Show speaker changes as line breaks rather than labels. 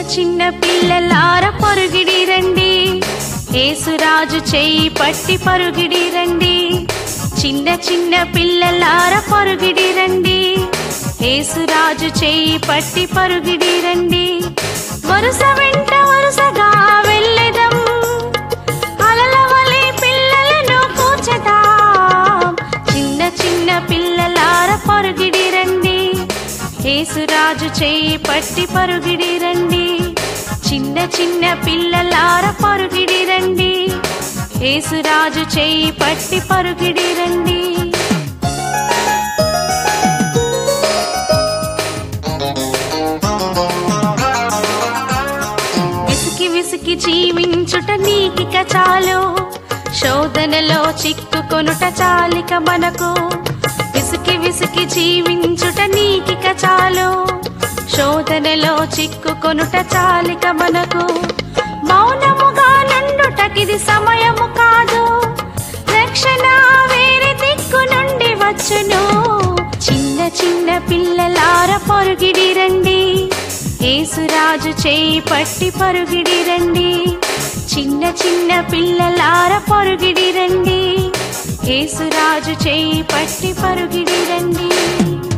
చిన్న పిల్లలార పొరుగిడి రండి ఏసురాజు చేయి పట్టి పరుగిడి రండి చిన్న చిన్న పిల్లలార పొరుగిడి రండి ఏసురాజు చేయి పట్టి పరుగిడి రండి వరుస వెంట వరుసగా వెళ్ళెదం అలల వలె పిల్లలను కూర్చదాం చిన్న చిన్న పిల్లలార పరుగిడి రండి ఏసురాజు చేయి పట్టి పరుగిడి రండి చిన్న చిన్న పిల్లలార పరుగిడి రండి ఏసురాజు చేయి పట్టి పరుగిడి రండి విసికి విసికి జీవించుట నీకిక చాలు శోధనలో చిక్కుకొనుట చాలిక మనకు విసికి విసికి జీవించుట నీకిక చాలు శోధనలో చిక్కుకొనుట చాలిక మనకు మౌనముగా నుండుటకిది సమయము కాదు రక్షణ వేరే దిక్కు నుండి వచ్చును చిన్న చిన్న పిల్లలార పొరుగిడి రండి ఏసురాజు చేయి పట్టి పరుగిడి రండి చిన్న చిన్న పిల్లలార పొరుగిడి రండి ఏసురాజు చేయి పట్టి పరుగిడి రండి